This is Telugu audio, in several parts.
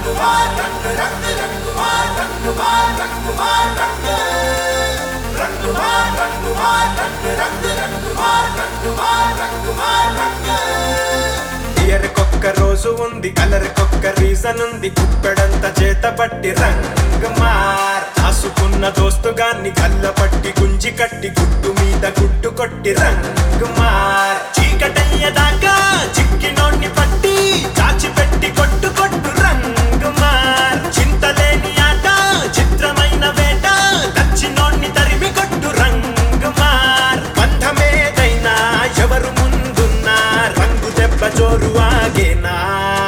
ఇయర్కొక్క రోజు ఉంది కలర్కొక్క రీజన్ ఉంది కుప్పెడంత చేత పట్టి రంగ్ మార్ రాసుకున్న దోస్తుగాన్ని కళ్ళ పట్టి గుంజి కట్టి గుట్టు మీద గుట్టు కొట్టి రంగ్ మార్ చీకటయ్యదాకా చిక్కినోన్ని పట్టి చాచిపెట్టి కొట్టు కొట్టు రంగ్ మార్ చింతలేని ఆట చిత్రమైన వేట దచ్చినోన్ని తరిమి కొట్టు రంగ్ మార్ బంధమేదైనా ఎవరు ముందున్నా రంగు దెబ్బ జోరు ఆగేనా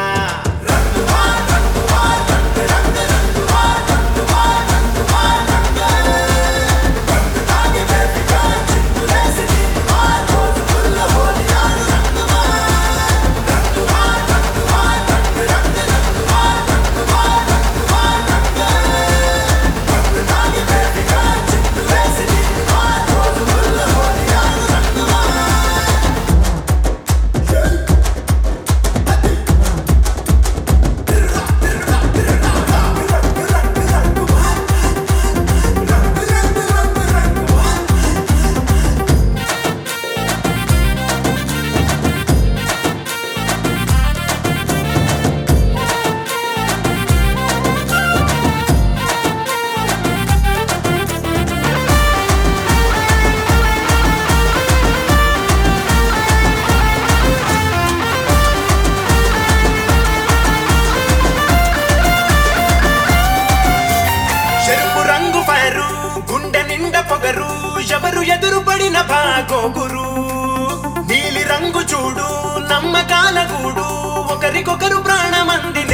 చెరుపు రంగు ఫైరు గుండె నిండా పొగరు ఎవరు ఎదురుపడిన బాగోగురు నీలి రంగు చూడు నమ్మకాల గూడు ఒకరికొకరు ప్రాణమంది